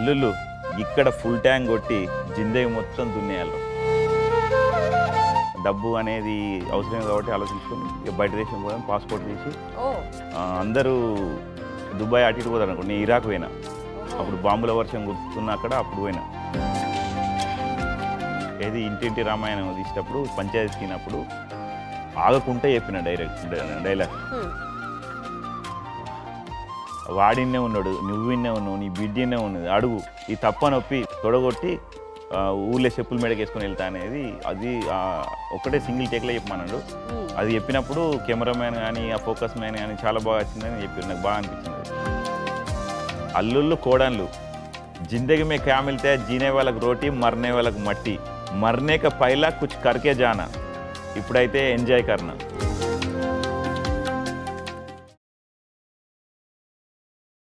అల్లుళ్ళు ఇక్కడ full tank కొట్టి జిందగీ మొత్తం దున్నేయాలి డబ్బు అనేది అవసరం కాబట్టి ఆలోచించుకొని ఇక బయట దేశం పోదాం పాస్పోర్ట్ తీసి ఓ ఆ, అందరూ దుబాయ్ అటు ఇటు పోతారు అనుకో నేను ఇరాక్ పోయినా అప్పుడు బాంబుల వర్షం గుర్తున్న అక్కడ అప్పుడు పోయినా ఏది ఇంటింటి రామాయణం తీసేటప్పుడు పంచాయతీ తినప్పుడు ఆగకుంటే చెప్పిన డైరెక్ట్ డైలాగ్ హ్మ్. వాడినే ఉన్నాడు నువ్వు విన్నే ఉన్నావు నీ బిడ్డనే ఉన్నది అడుగు ఈ తప్ప నొప్పి తొడగొట్టి ఆ, ఊళ్ళో చెప్పులు మెడకేసుకొని వెళ్తా అనేది అది ఆ, ఒక్కటే సింగిల్ టేక్లో చెప్పమన్నాడు హ్మ్. అది చెప్పినప్పుడు కెమెరామ్యాన్ కానీ ఆ ఫోకస్ మ్యాన్ కానీ చాలా బాగా వచ్చిందని చెప్పారు నాకు బాగా అనిపించింది అల్లుళ్ళు కోడన్లు జిందగీ మే క్యా మిల్తే జీనే వాళ్ళకి రోటీ మర్నే వాళ్ళకి మట్టి మర్నే కా పైలా కుచ్ కర్కే జానా ఇప్పుడైతే ఎంజాయ్ కర్నా